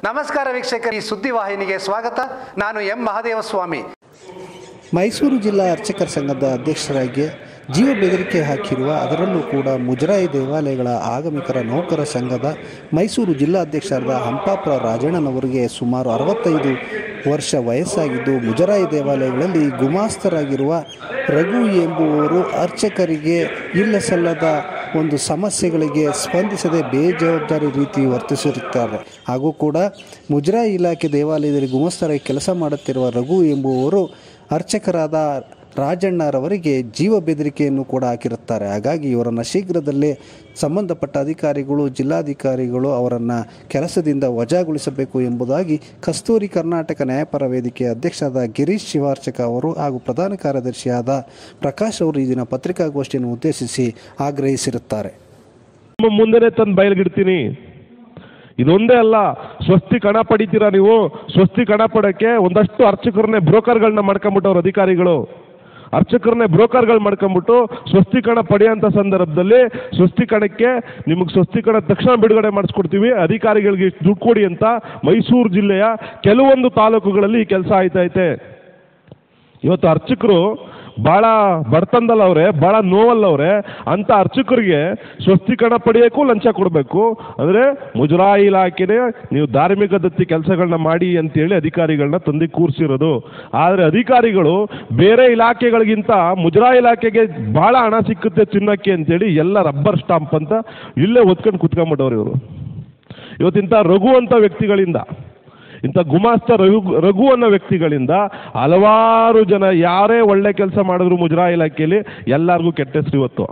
ನಮಸ್ಕಾರ ವೀಕ್ಷಕರು ಈ ಸುದ್ದಿವಾಹಿನಿಗೆ ಸ್ವಾಗತ ನಾನು ಎಂ ಮಹದೇವಸ್ವಾಮಿ ಮೈಸೂರು ಜಿಲ್ಲಾ ಅರ್ಚಕರ ಸಂಘದ ಅಧ್ಯಕ್ಷರಾಗಿ ಜೀವ ಬೆದರಿಕೆ ಹಾಕಿರುವ ಅದರಲ್ಲೂ ಕೂಡ ಮುಜರಾಯಿ ದೇವಾಲಯಗಳ ಆಗಮಿಕರ ನೌಕರ ಸಂಘದ ಮೈಸೂರು ಜಿಲ್ಲಾಧ್ಯಕ್ಷರಾದ ಹಂಪಾಪುರ ರಾಜಣ್ಣನವರಿಗೆ ಸುಮಾರು ಅರವತ್ತೈದು ವರ್ಷ ವಯಸ್ಸಾಗಿದ್ದು ಮುಜರಾಯಿ ದೇವಾಲಯಗಳಲ್ಲಿ ಗುಮಾಸ್ತರಾಗಿರುವ ರಘು ಎಂಬುವವರು ಅರ್ಚಕರಿಗೆ ಇಲ್ಲ ಸಲ್ಲದ ಒಂದು ಸಮಸ್ಯೆಗಳಿಗೆ ಸ್ಪಂದಿಸದೆ ಬೇಜವಾಬ್ದಾರಿ ರೀತಿ ವರ್ತಿಸಿರುತ್ತಾರೆ ಹಾಗೂ ಕೂಡ ಮುಜರಾಯಿ ಇಲಾಖೆ ದೇವಾಲಯದಲ್ಲಿ ಗುಮಸ್ತರಾಗಿ ಕೆಲಸ ಮಾಡುತ್ತಿರುವ ರಘು ಎಂಬುವವರು ಅರ್ಚಕರಾದ ರಾಜಣ್ಣರವರಿಗೆ ಜೀವ ಬೆದರಿಕೆಯನ್ನು ಕೂಡ ಹಾಕಿರುತ್ತಾರೆ ಹಾಗಾಗಿ ಇವರನ್ನು ಶೀಘ್ರದಲ್ಲೇ ಸಂಬಂಧಪಟ್ಟ ಅಧಿಕಾರಿಗಳು ಜಿಲ್ಲಾಧಿಕಾರಿಗಳು ಅವರನ್ನು ಕೆಲಸದಿಂದ ವಜಾಗೊಳಿಸಬೇಕು ಎಂಬುದಾಗಿ ಕಸ್ತೂರಿ ಕರ್ನಾಟಕ ನ್ಯಾಯಪರ ವೇದಿಕೆಯ ಅಧ್ಯಕ್ಷರಾದ ಗಿರೀಶ್ ಶಿವಾರ್ಚಕ ಅವರು ಹಾಗೂ ಪ್ರಧಾನ ಕಾರ್ಯದರ್ಶಿಯಾದ ಪ್ರಕಾಶ್ ಅವರು ಈ ದಿನ ಪತ್ರಿಕಾಗೋಷ್ಠಿಯನ್ನು ಉದ್ದೇಶಿಸಿ ಆಗ್ರಹಿಸಿರುತ್ತಾರೆ ನಿಮ್ಮ ಮುಂದೆನೆ ತಂದು ಬಯಲ್ಗಿಡ್ತೀನಿ ಇದೊಂದೇ ಅಲ್ಲ ಸ್ವಸ್ತಿ ಕಣ ಪಡಿತೀರಾ ನೀವು ಸ್ವಸ್ತಿ ಕಣ ಪಡಕ್ಕೆ ಒಂದಷ್ಟು ಅರ್ಚಕರನ್ನೇ ಬ್ರೋಕರ್ಗಳನ್ನ ಮಾಡ್ಕೊಂಬಿಟ್ಟವ್ರು ಅಧಿಕಾರಿಗಳು ಅರ್ಚಕರನ್ನೇ ಬ್ರೋಕರ್ಗಳು ಮಾಡ್ಕೊಂಬಿಟ್ಟು ಸ್ವಸ್ತಿಕರಣ ಪಡೆಯೋಂಥ ಸಂದರ್ಭದಲ್ಲಿ ಸ್ವಸ್ತಿಕರಣಕ್ಕೆ ನಿಮಗೆ ಸ್ವಸ್ತಿಕರಣ ತಕ್ಷಣ ಬಿಡುಗಡೆ ಮಾಡಿಸ್ಕೊಡ್ತೀವಿ ಅಧಿಕಾರಿಗಳಿಗೆ ಇಷ್ಟು ದುಡ್ಡು ಕೊಡಿ ಅಂತ ಮೈಸೂರು ಜಿಲ್ಲೆಯ ಕೆಲವೊಂದು ತಾಲೂಕುಗಳಲ್ಲಿ ಈ ಕೆಲಸ ಆಯ್ತೈತೆ ಇವತ್ತು ಅರ್ಚಕರು ಭಾಳ ಬಡತನದಲ್ಲವ್ರೆ ಭಾಳ ನೋವಲ್ಲವ್ರೆ ಅಂಥ ಅರ್ಚಕರಿಗೆ ಸ್ವಸ್ತಿಕರಣ ಪಡೆಯೋಕ್ಕೂ ಲಂಚ ಕೊಡಬೇಕು ಅಂದರೆ ಮುಜರಾಯಿ ಇಲಾಖೆನೇ ನೀವು ಧಾರ್ಮಿಕ ದತ್ತಿ ಕೆಲಸಗಳನ್ನ ಮಾಡಿ ಅಂತೇಳಿ ಅಧಿಕಾರಿಗಳನ್ನ ತಂದು ಕೂರಿಸಿರೋದು ಆದರೆ ಅಧಿಕಾರಿಗಳು ಬೇರೆ ಇಲಾಖೆಗಳಿಗಿಂತ ಮುಜರಾಯಿ ಇಲಾಖೆಗೆ ಭಾಳ ಹಣ ಸಿಕ್ಕುತ್ತೆ ತಿನ್ನಕ್ಕೆ ಅಂತೇಳಿ ಎಲ್ಲ ರಬ್ಬರ್ ಸ್ಟಾಂಪ್ ಅಂತ ಇಲ್ಲೇ ಒತ್ಕೊಂಡು ಕುತ್ಕೊಂಬಿಟ್ಟವ್ರು ಇವರು ಇವತ್ತಿಂಥ ರಘು ಅಂತ ವ್ಯಕ್ತಿಗಳಿಂದ ಇಂಥ ಗುಮಾಸ್ತ ರಘು ರಘು ಅನ್ನೋ ವ್ಯಕ್ತಿಗಳಿಂದ ಹಲವಾರು ಜನ ಯಾರೇ ಒಳ್ಳೆ ಕೆಲಸ ಮಾಡಿದ್ರು ಮುಜರಾಯಿ ಇಲಾಖೆಯಲ್ಲಿ ಎಲ್ಲರಿಗೂ ಕೆಟ್ಟ ಹೆಸರು ಇವತ್ತು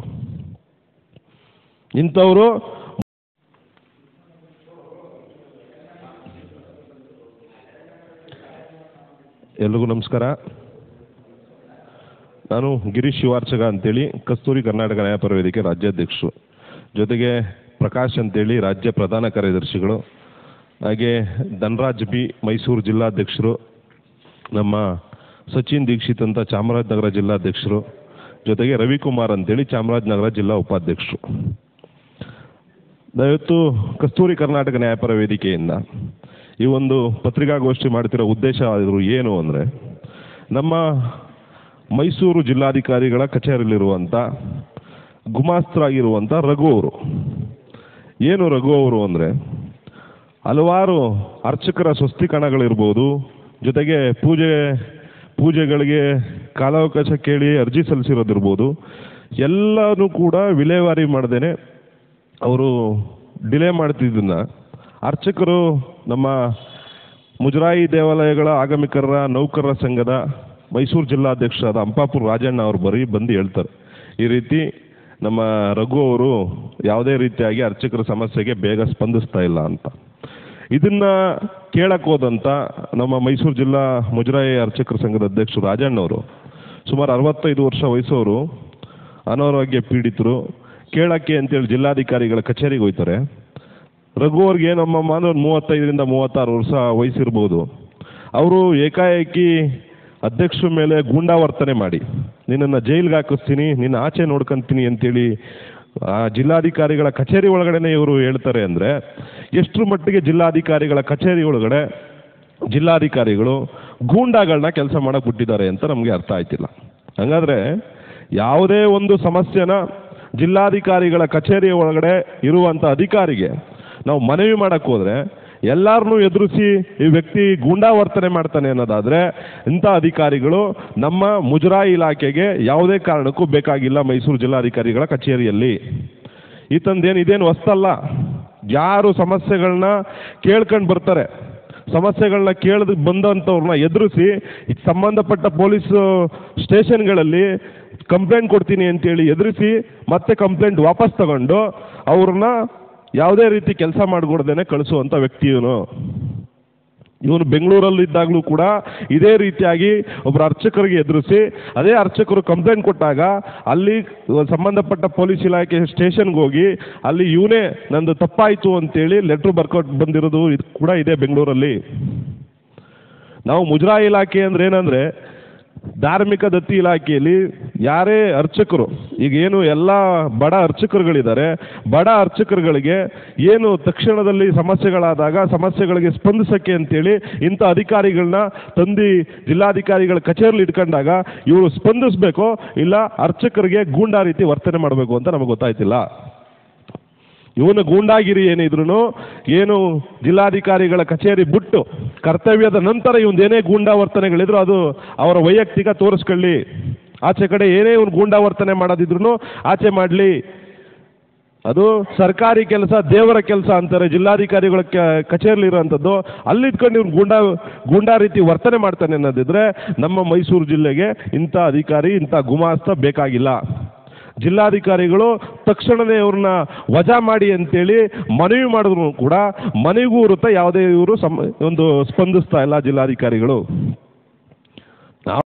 ಇಂಥವರು ಎಲ್ರಿಗೂ ನಮಸ್ಕಾರ ನಾನು ಗಿರೀಶ್ ಶಿವಾರ್ಚಕ ಅಂತೇಳಿ ಕಸ್ತೂರಿ ಕರ್ನಾಟಕ ನ್ಯಾಯಪರ ವೇದಿಕೆ ರಾಜ್ಯಾಧ್ಯಕ್ಷರು ಜೊತೆಗೆ ಪ್ರಕಾಶ್ ಅಂತೇಳಿ ರಾಜ್ಯ ಪ್ರಧಾನ ಕಾರ್ಯದರ್ಶಿಗಳು ಹಾಗೆ ಧನರಾಜ್ ಬಿ ಮೈಸೂರು ಜಿಲ್ಲಾಧ್ಯಕ್ಷರು ನಮ್ಮ ಸಚಿನ್ ದೀಕ್ಷಿತ್ ಅಂತ ಚಾಮರಾಜನಗರ ಜಿಲ್ಲಾಧ್ಯಕ್ಷರು ಜೊತೆಗೆ ರವಿಕುಮಾರ್ ಅಂತೇಳಿ ಚಾಮರಾಜನಗರ ಜಿಲ್ಲಾ ಉಪಾಧ್ಯಕ್ಷರು ದಯವಿಟ್ಟು ಕಸ್ತೂರಿ ಕರ್ನಾಟಕ ನ್ಯಾಯಪರ ವೇದಿಕೆಯಿಂದ ಈ ಒಂದು ಪತ್ರಿಕಾಗೋಷ್ಠಿ ಮಾಡ್ತಿರೋ ಉದ್ದೇಶ ಆದರೂ ಏನು ಅಂದರೆ ನಮ್ಮ ಮೈಸೂರು ಜಿಲ್ಲಾಧಿಕಾರಿಗಳ ಕಚೇರಿಯಲ್ಲಿರುವಂಥ ಗುಮಾಸ್ತರಾಗಿರುವಂಥ ರಘು ಅವರು ಏನು ರಘು ಅವರು ಅಂದರೆ ಹಲವಾರು ಅರ್ಚಕರ ಸ್ವಸ್ತಿಕರಣಗಳಿರ್ಬೋದು ಜೊತೆಗೆ ಪೂಜೆ ಪೂಜೆಗಳಿಗೆ ಕಾಲಾವಕಾಶ ಕೇಳಿ ಅರ್ಜಿ ಸಲ್ಲಿಸಿರೋದಿರ್ಬೋದು ಎಲ್ಲನೂ ಕೂಡ ವಿಲೇವಾರಿ ಮಾಡ್ದೇನೆ ಅವರು ಡಿಲೇ ಮಾಡ್ತಿದ್ದನ್ನ ಅರ್ಚಕರು ನಮ್ಮ ಮುಜರಾಯಿ ದೇವಾಲಯಗಳ ಆಗಮಿಕರ ನೌಕರರ ಸಂಘದ ಮೈಸೂರು ಜಿಲ್ಲಾಧ್ಯಕ್ಷರಾದ ಅಂಪಾಪುರ ರಾಜಣ್ಣ ಅವರು ಬರೀ ಬಂದು ಹೇಳ್ತಾರೆ ಈ ರೀತಿ ನಮ್ಮ ರಘು ಅವರು ಯಾವುದೇ ರೀತಿಯಾಗಿ ಅರ್ಚಕರ ಸಮಸ್ಯೆಗೆ ಬೇಗ ಸ್ಪಂದಿಸ್ತಾ ಇಲ್ಲ ಅಂತ ಇದನ್ನ ಕೇಳಕ್ ಹೋದಂತ ನಮ್ಮ ಮೈಸೂರು ಜಿಲ್ಲಾ ಮುಜರಾಯಿ ಅರ್ಚಕರ ಸಂಘದ ಅಧ್ಯಕ್ಷರು ರಾಜಣ್ಣವರು ಸುಮಾರು ಅರವತ್ತೈದು ವರ್ಷ ವಯಸ್ಸವರು ಅನಾರೋಗ್ಯ ಪೀಡಿತರು ಕೇಳಕ್ಕೆ ಅಂತೇಳಿ ಜಿಲ್ಲಾಧಿಕಾರಿಗಳ ಕಚೇರಿಗೆ ಹೋಯ್ತಾರೆ ರಘು ಅವ್ರಿಗೆ ಏನಮ್ಮಮ್ಮ ಅಂದ್ರೆ ಒಂದು ಮೂವತ್ತೈದರಿಂದ ಮೂವತ್ತಾರು ವರ್ಷ ವಯಸ್ಸಿರ್ಬೋದು ಅವರು ಏಕಾಏಕಿ ಅಧ್ಯಕ್ಷರ ಮೇಲೆ ಗೂಂಡಾವರ್ತನೆ ಮಾಡಿ ನಿನ್ನನ್ನು ಜೈಲ್ಗೆ ಹಾಕಿಸ್ತೀನಿ ನಿನ್ನ ಆಚೆ ನೋಡ್ಕೊಂತೀನಿ ಅಂತೇಳಿ ಆ ಜಿಲ್ಲಾಧಿಕಾರಿಗಳ ಕಚೇರಿ ಒಳಗಡೆನೆ ಇವರು ಹೇಳ್ತಾರೆ ಅಂದರೆ ಎಷ್ಟರ ಮಟ್ಟಿಗೆ ಜಿಲ್ಲಾಧಿಕಾರಿಗಳ ಕಚೇರಿ ಒಳಗಡೆ ಜಿಲ್ಲಾಧಿಕಾರಿಗಳು ಗೂಂಡಾಗಳನ್ನ ಕೆಲಸ ಮಾಡಕ್ಕೆ ಬಿಟ್ಟಿದ್ದಾರೆ ಅಂತ ನಮಗೆ ಅರ್ಥ ಆಯ್ತಿಲ್ಲ ಹಂಗಾದ್ರೆ ಯಾವುದೇ ಒಂದು ಸಮಸ್ಯೆನ ಜಿಲ್ಲಾಧಿಕಾರಿಗಳ ಕಚೇರಿ ಒಳಗಡೆ ಇರುವಂಥ ಅಧಿಕಾರಿಗೆ ನಾವು ಮನವಿ ಮಾಡಕ್ಕೆ ಹೋದ್ರೆ ಎಲ್ಲರನ್ನೂ ಎದುರಿಸಿ ಈ ವ್ಯಕ್ತಿ ಗೂಂಡಾವರ್ತನೆ ಮಾಡ್ತಾನೆ ಅನ್ನೋದಾದ್ರೆ ಇಂಥ ಅಧಿಕಾರಿಗಳು ನಮ್ಮ ಮುಜರಾಯಿ ಇಲಾಖೆಗೆ ಯಾವುದೇ ಕಾರಣಕ್ಕೂ ಬೇಕಾಗಿಲ್ಲ ಮೈಸೂರು ಜಿಲ್ಲಾಧಿಕಾರಿಗಳ ಕಚೇರಿಯಲ್ಲಿ ಈತಂದೇನು ಇದೇನು ಹೊಸ್ತಲ್ಲ ಯಾರು ಸಮಸ್ಯೆಗಳನ್ನ ಕೇಳ್ಕೊಂಡು ಬರ್ತಾರೆ ಸಮಸ್ಯೆಗಳನ್ನ ಕೇಳಿದ್ ಬಂದಂಥವ್ರನ್ನ ಎದುರಿಸಿ ಇದಕ್ಕೆ ಸಂಬಂಧಪಟ್ಟ ಪೊಲೀಸ್ ಸ್ಟೇಷನ್ಗಳಲ್ಲಿ ಕಂಪ್ಲೇಂಟ್ ಕೊಡ್ತೀನಿ ಅಂತೇಳಿ ಎದುರಿಸಿ ಮತ್ತೆ ಕಂಪ್ಲೇಂಟ್ ವಾಪಸ್ ತಗೊಂಡು ಅವ್ರನ್ನ ಯಾವುದೇ ರೀತಿ ಕೆಲಸ ಮಾಡಿಕೊಡ್ದೇನೆ ಕಳಿಸುವಂಥ ವ್ಯಕ್ತಿ ಇವನು ಇವನು ಬೆಂಗಳೂರಲ್ಲಿ ಇದ್ದಾಗಲೂ ಕೂಡ ಇದೇ ರೀತಿಯಾಗಿ ಒಬ್ಬರು ಅರ್ಚಕರಿಗೆ ಎದುರಿಸಿ ಅದೇ ಅರ್ಚಕರು ಕಂಪ್ಲೇಂಟ್ ಕೊಟ್ಟಾಗ ಅಲ್ಲಿ ಸಂಬಂಧಪಟ್ಟ ಪೊಲೀಸ್ ಇಲಾಖೆ ಸ್ಟೇಷನ್ಗೆ ಹೋಗಿ ಅಲ್ಲಿ ಇವನೇ ನಂದು ತಪ್ಪಾಯಿತು ಅಂತೇಳಿ ಲೆಟ್ರ್ ಬರ್ಕೊಟ್ಟು ಬಂದಿರೋದು ಇದು ಕೂಡ ಇದೆ ಬೆಂಗಳೂರಲ್ಲಿ ನಾವು ಮುಜರಾಯಿ ಇಲಾಖೆ ಅಂದ್ರೆ ಏನಂದ್ರೆ ಧಾರ್ಮಿಕ ದತ್ತಿ ಇಲಾಖೆಯಲ್ಲಿ ಯಾರೇ ಅರ್ಚಕರು ಈಗ ಏನು ಎಲ್ಲ ಬಡ ಅರ್ಚಕರುಗಳಿದ್ದಾರೆ ಬಡ ಅರ್ಚಕರುಗಳಿಗೆ ಏನು ತಕ್ಷಣದಲ್ಲಿ ಸಮಸ್ಯೆಗಳಾದಾಗ ಸಮಸ್ಯೆಗಳಿಗೆ ಸ್ಪಂದಿಸಕ್ಕೆ ಅಂತೇಳಿ ಇಂಥ ಅಧಿಕಾರಿಗಳನ್ನ ತಂದು ಜಿಲ್ಲಾಧಿಕಾರಿಗಳ ಕಚೇರಿಲಿ ಇಟ್ಕೊಂಡಾಗ ಇವರು ಸ್ಪಂದಿಸಬೇಕು ಇಲ್ಲ ಅರ್ಚಕರಿಗೆ ಗೂಂಡಾ ರೀತಿ ವರ್ತನೆ ಮಾಡಬೇಕು ಅಂತ ನಮಗೆ ಗೊತ್ತಾಯ್ತಿಲ್ಲ ಇವನು ಗೂಂಡಾಗಿರಿ ಏನಿದ್ರು ಏನು ಜಿಲ್ಲಾಧಿಕಾರಿಗಳ ಕಚೇರಿ ಬಿಟ್ಟು ಕರ್ತವ್ಯದ ನಂತರ ಇವನ್ ಏನೇ ಗೂಂಡಾ ವರ್ತನೆಗಳಿದ್ರು ಅದು ಅವರ ವೈಯಕ್ತಿಕ ತೋರಿಸ್ಕೊಳ್ಳಿ ಆಚೆ ಕಡೆ ಏನೇ ಇವನು ಗೂಂಡಾ ವರ್ತನೆ ಮಾಡೋದಿದ್ರು ಆಚೆ ಮಾಡಲಿ ಅದು ಸರ್ಕಾರಿ ಕೆಲಸ ದೇವರ ಕೆಲಸ ಅಂತಾರೆ ಜಿಲ್ಲಾಧಿಕಾರಿಗಳ ಕ- ಕಚೇರಿಲಿ ಇರೋಂಥದ್ದು ಅಲ್ಲಿದ್ಕೊಂಡು ಇವ್ನು ಗೂಂಡಾ ಗೂಂಡಾ ರೀತಿ ವರ್ತನೆ ಮಾಡ್ತಾನೆ ಅನ್ನೋದಿದ್ರೆ ನಮ್ಮ ಮೈಸೂರು ಜಿಲ್ಲೆಗೆ ಇಂಥ ಅಧಿಕಾರಿ ಇಂಥ ಗುಮಾಸ್ತ ಬೇಕಾಗಿಲ್ಲ ಜಿಲ್ಲಾಧಿಕಾರಿಗಳು ತಕ್ಷಣವೇ ಇವ್ರನ್ನ ವಜಾ ಮಾಡಿ ಅಂತೇಳಿ ಮನವಿ ಮಾಡಿದ್ರು ಕೂಡ ಮನೆಗೂ ಇರುತ್ತೆ ಯಾವುದೇ ಇವರು ಸಮ ಒಂದು ಸ್ಪಂದಿಸ್ತಾ ಇಲ್ಲ ಜಿಲ್ಲಾಧಿಕಾರಿಗಳು